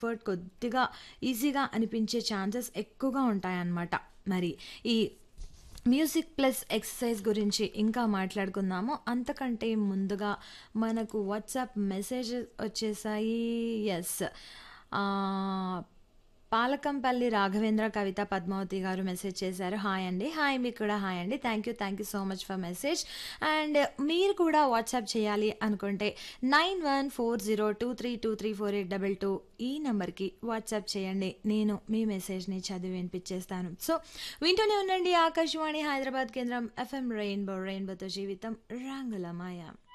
Effort కొద్దిగా ఈజీగా అనిపించే ఛాన్సెస్ ఎక్కువగా ఉంటాయన్నమాట. మరి ఈ మ్యూజిక్ ప్లస్ ఎక్సర్సైజ్ గురించి ఇంకా మాట్లాడుకుందాము. అంతకంటే ముందుగా మనకు వాట్సాప్ మెసేజెస్ వచ్చేసాయి. యెస్. ఆహ్, పాలకంపల్లి రాఘవేంద్ర, కవిత, పద్మావతి గారు మెసేజ్ చేశారు. హాయ్ అండి. హాయ్ మీకు కూడా హాయ్ అండి. Thank you. Thank you so much for message. And మీరు కూడా వాట్సాప్ చేయాలి అనుకుంటే 914023234822 ఈ నంబర్‌కి వాట్సాప్ చేయండి. నేను మీ మెసేజ్‌ని చదివి వినిపించేస్తాను. సో వింటూనే ఉండండి ఆకాశవాణి హైదరాబాద్ కేంద్రం ఎఫ్ఎం రెయిన్బో రెయిన్బోతో జీవితం రంగుల మాయ.